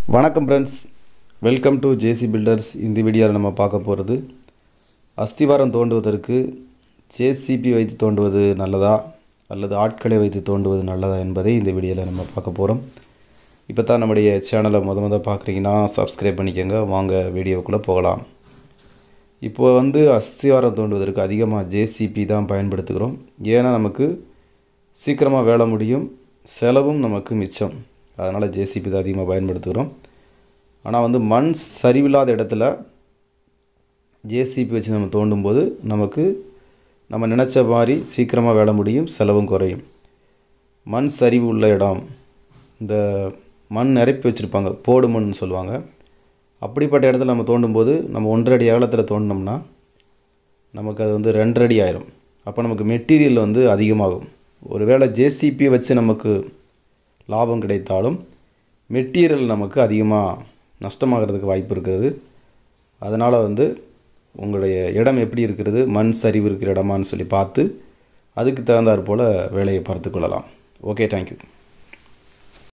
வணக்கம் friends welcome to J C builders இந்த வீடியோவில் நம்ம பார்க்க போகிறது அஸ்திவாரம் தோண்டுவதற்கு ஜேசிபி வைத்து தோண்டுவது நல்லதா அல்லது ஆட்களை வைத்து தோண்டுவது நல்லதா என்பதை இந்த வீடியோவில் நம்ம பார்க்க போகிறோம் இப்போ தான் நம்முடைய சேனலை முத முத பார்க்குறீங்கன்னா சப்ஸ்கிரைப் பண்ணிக்கோங்க வாங்க வீடியோக்குள்ளே போகலாம் இப்போ வந்து அஸ்திவாரம் தோண்டுவதற்கு அதிகமாக ஜேசிபி தான் பயன்படுத்துகிறோம் ஏன்னா நமக்கு சீக்கிரமாக வேலை முடியும் செலவும் நமக்கு மிச்சம் அதனால் ஜேசிபி தான் அதிகமாக பயன்படுத்துகிறோம் ஆனால் வந்து மண் சரிவில்லாத இடத்துல ஜேசிபி வச்சு நம்ம தோண்டும்போது நமக்கு நம்ம நினச்ச மாதிரி சீக்கிரமாக வேலை முடியும் செலவும் குறையும் மண் சரிவு உள்ள இடம் இந்த மண் நிரப்பி வச்சுருப்பாங்க போடு மண்ணுன்னு சொல்லுவாங்க அப்படிப்பட்ட இடத்துல நம்ம தோண்டும்போது நம்ம ஒன்றரை அடி அகலத்தில் தோண்டினோம்னா நமக்கு அது வந்து ரெண்டரை அடி ஆயிரும் அப்போ நமக்கு மெட்டீரியல் வந்து அதிகமாகும் ஒருவேளை ஜேசிபி வச்சு நமக்கு லாபம் கிடைத்தாலும் மெட்டீரியல் நமக்கு அதிகமாக நஷ்டமாகிறதுக்கு வாய்ப்பு இருக்கிறது அதனால் வந்து உங்களுடைய இடம் எப்படி இருக்கிறது மண் சரிவு இருக்கிற இடமான்னு சொல்லி பார்த்து அதுக்கு தகுந்தாற் போல் வேலையை பார்த்து கொள்ளலாம் ஓகே தேங்க்யூ